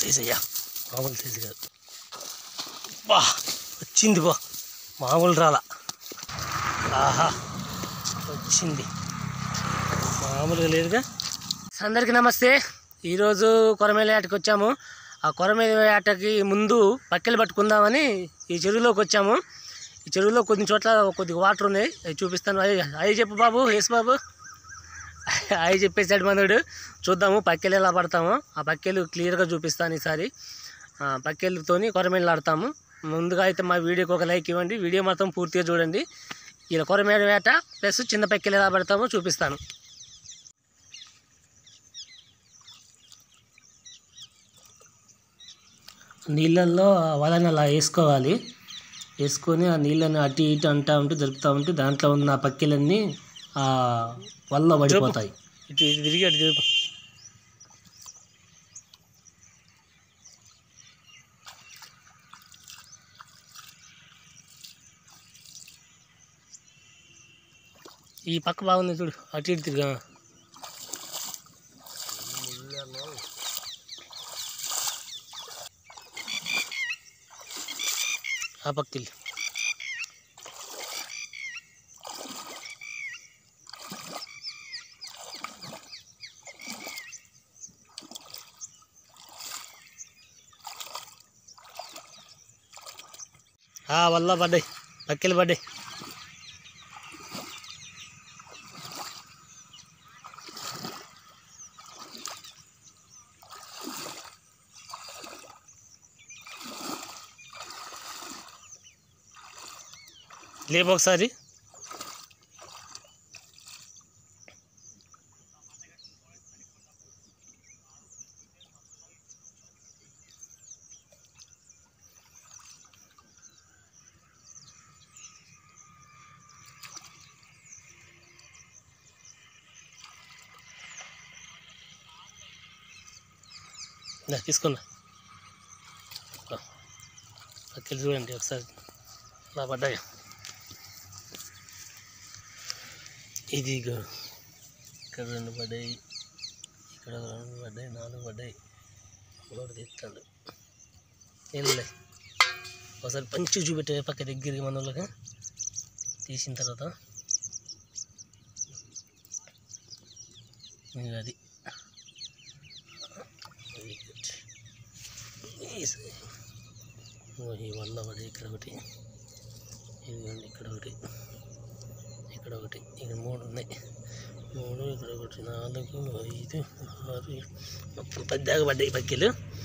Size అయ్యా మామూలు size కాదు బా వచ్చింది బా మామూలు రాలా ఆహా వచ్చింది మామూలుగా లేదుగా అందరికీ నమస్తే ఈరోజు కొరమేల వేటకి వచ్చాము ఆ కొరమేల వేటకి ముందు పక్కెలు పట్టుకుందామని ఈ చెరువులోకి వచ్చాము ఈ చెరువులో కొన్ని చోట్ల కొద్దిగా వాటర్ ఉన్నాయి అవి చూపిస్తాను అయ్యి అయ్యి చెప్పు బాబు యేసు బాబు అవి చెప్పేసాడు మనోడు చూద్దాము పక్కెలు ఎలా పడతామో ఆ పక్కెలు క్లియర్గా చూపిస్తాను ఈసారి ఆ, పక్కెలతోని కొరమేలు ఆడతాము ముందుగా అయితే మా వీడియోకి ఒక లైక్ ఇవ్వండి వీడియో మొత్తం పూర్తిగా చూడండి ఇలా కొరమేల వేట ప్లస్ చిన్న పక్కెలు ఎలా పడతామో చూపిస్తాను నీళ్ళల్లో వలని అలా వేసుకోవాలి వేసుకొని ఆ నీళ్ళని అటు ఇటు అంటా ఉంటే జరుపుతూ ఉంటే దాంట్లో ఉన్న పక్కెలన్నీ ఆ వల్ల పడిపోతాయి ఇటు ఇటు తిరిగి అటు తిరుగు ఈ పక్క బాగుంది చూడు అటు ఇటు తిరిగా ఆ పక్కకి వల్ల పడ్డాయి పక్కెలు పడ్డాయి లేపు ఒకసారి దా, తీసుకున్నా పక్కకి చూడండి ఒకసారి అలా పడ్డాయి ఇది ఇగో ఇక్కడ రెండు పడ్డాయి ఇక్కడ రెండు పడ్డాయి నాలుగు పడ్డాయి ఒకటి తీస్తాడు ఏళ్ళే ఒకసారి పంచి చూపెట్టే పక్క దగ్గరికి మన వాళ్ళకి తీసిన తర్వాత ఇదిగో అది Very good. Yes. ఇదిగో ఈ వల్ల పడి ఇక్కడ ఒకటి ఇదిగోండి ఇక్కడ ఒకటి ఇక్కడ ఒకటి ఇక్కడ మూడు ఉన్నాయి మూడు ఇక్కడ ఒకటి నాలుగు ఐదు ఆరు ఏడు, మొత్తం పది దాకా పడ్డాయి పక్కిలు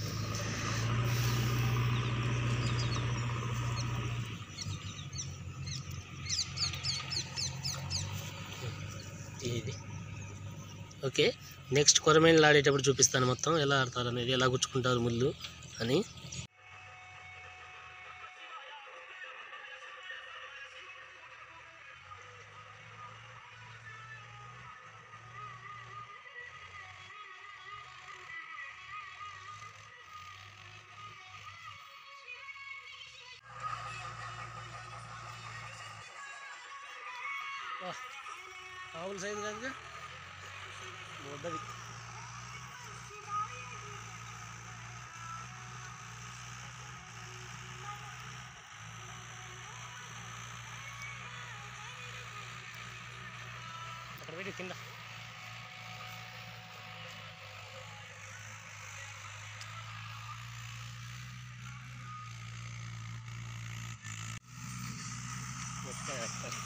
ఇది ఓకే నెక్స్ట్ కొరమేలు ఆడేటప్పుడు చూపిస్తాను మొత్తం ఎలా ఆడతారు అనేది ఎలా గుచ్చుకుంటారు ముళ్ళు అని ఆవుల సైజు కాదుగా వద్దది అక్కడ పెట్టి కింద వస్తాయి వస్తాయి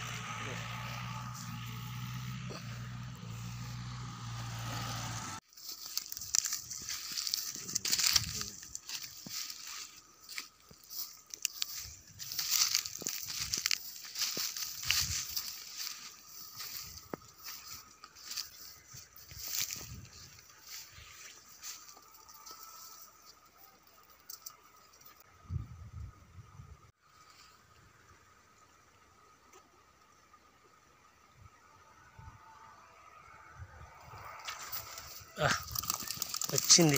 ఆ, వచ్చింది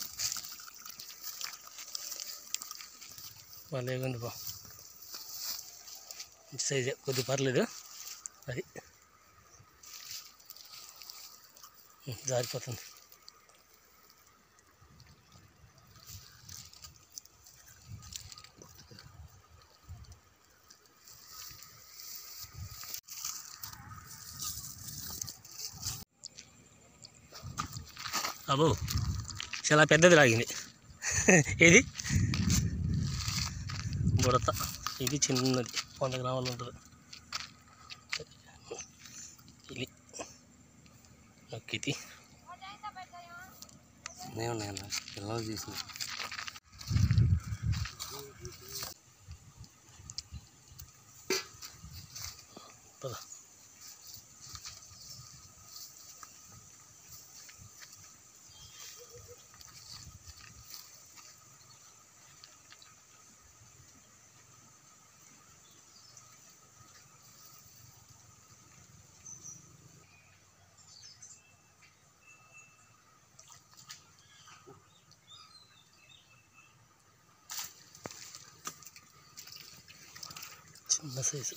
బాగాలేగుంది బా మంచి సైజే కొద్ది పర్లేదు అది ఉం, జారిపోతుంది అబ్బో చాలా పెద్దది లాగింది ఏది బుడత ఇది చిన్నది వంద గ్రాములు ఉంటుంది ఇది ఇది నేను నేను పిల్లలు తీసిన పద చిన్న సైజు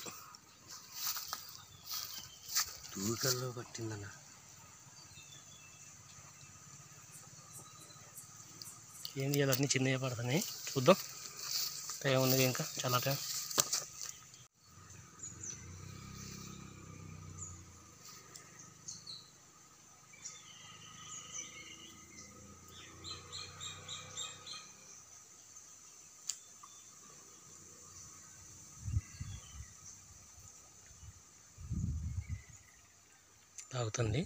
తూకల్లో పట్టిందన్న ఏం చేయాలి అన్నీ చిన్నవి పడుతున్నాయి చూద్దాం టైం ఉంది ఇంకా చాలా టైం తాగుతుంది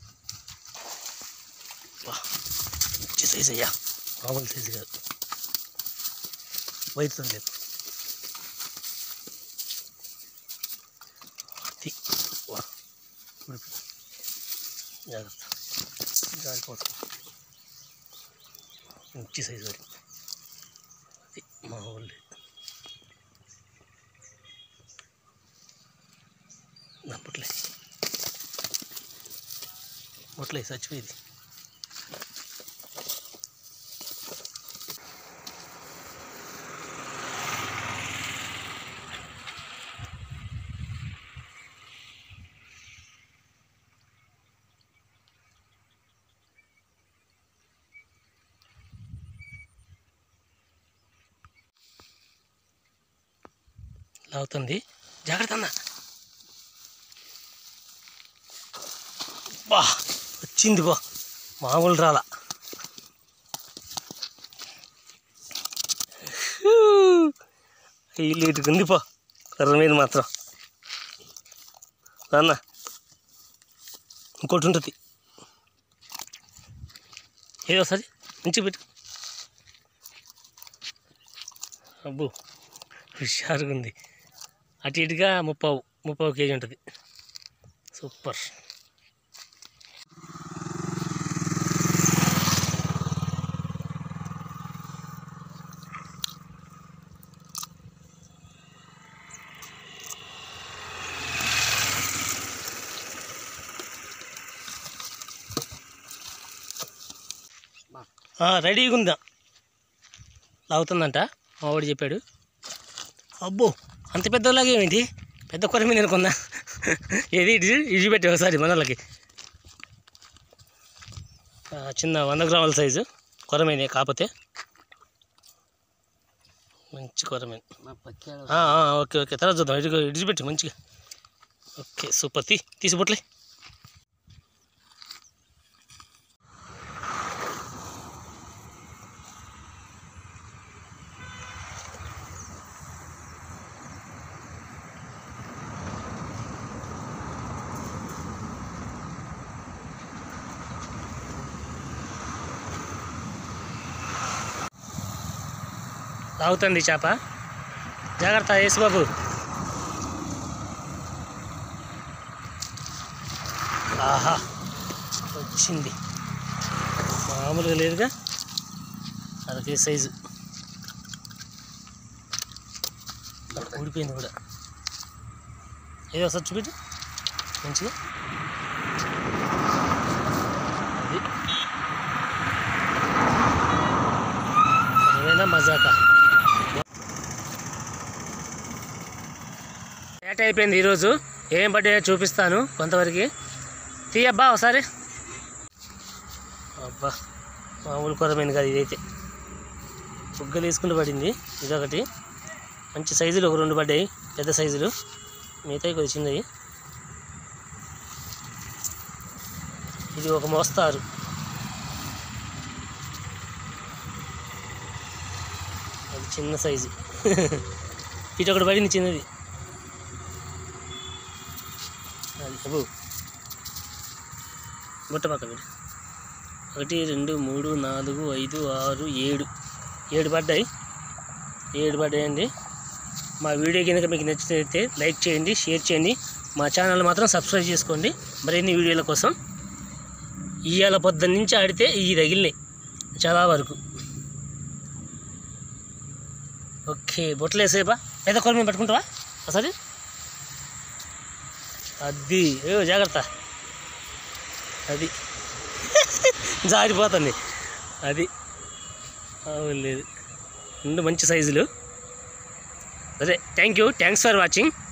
వా మంచి సైజ్ అయ్యా మామూలు సైజు కాదు వైట్తో లేదు అది వా ఉడిపి జాగ్రత్త జారిపోతుంది మంచి సైజు అది అది మామూలు లేదు నా పుట్లే ముట్లే చచ్చిపోయింది లాగుతుంది జాగ్రత్త అన్న బా వచ్చింది బా మామూలు రాల హైలైట్గా ఉంది పో కర్ర మీద మాత్రం అన్న ఇంకోటి ఉంటుంది ఏదో ఒకసారి మంచి పెట్టు అబ్బో హుషారుగా ఉంది అటు ఇటుగా ముప్పావు ముప్పావు కేజీ ఉంటుంది సూపర్ ఆ, రెడీగా ఉందా లాగుతుందంట మా వాడు చెప్పాడు అబ్బో అంత పెద్దలాగే ఏంటి పెద్ద కొరమే అనుకున్నా ఏది ఇటు ఇటు పెట్టి ఒకసారి మనలకి చిన్న వంద గ్రాముల సైజు కొరమేనే కాకపోతే మంచి కొరమేన మా పక్కాడు ఆ, ఆ, ఓకే ఓకే తర్వాత చూద్దాం ఇటు ఇటు పెట్టి మంచిగా ఓకే సూపర్ తీ తీసిపోట్లే లాగుతుంది చేప జాగ్రత్త యేసుబాబు ఆహా వచ్చింది మామూలుగా లేదుగా అరకే సైజు ఊడిపోయింది కూడా ఏదో ఒకసారి చూపించు మంచిగా అది ఏమైనా మజాకా లేట్ అయిపోయింది ఈరోజు ఏం పడ్డాయో చూపిస్తాను కొంతవరకు తీయబ్బా ఒకసారి అబ్బా మామూలు కొరమైంది కాదు ఇదైతే బుగ్గలు వేసుకుంటూ పడింది ఇదొకటి మంచి సైజులు ఒక రెండు పడ్డాయి పెద్ద సైజులు మిగతాయి కొద్ది చిన్నవి ఇది ఒక మోస్తారు చిన్న సైజు ఇటు ఒకటి పడింది చిన్నది అది అబ్బో బుట్ట పక్క పెట్టి ఒకటి రెండు మూడు నాలుగు ఐదు ఆరు ఏడు ఏడు పడ్డాయి ఏడు పడ్డాయండి మా వీడియో కనుక మీకు నచ్చినట్లయితే లైక్ చేయండి షేర్ చేయండి మా ఛానల్ మాత్రం సబ్స్క్రైబ్ చేసుకోండి మరిన్ని వీడియోల కోసం ఇవాళ పొద్దున్న నుంచి ఆడితే ఈ తగిలినాయి చాలా వరకు ఓకే బొట్టలు వేసేపా పెద్ద కొల మీద పట్టుకుంటావా ఒకసారి అది ఏ జాగ్రత్త అది జారిపోతుంది అది అవును లేదు రెండు మంచి సైజులు అదే thank you thanks for watching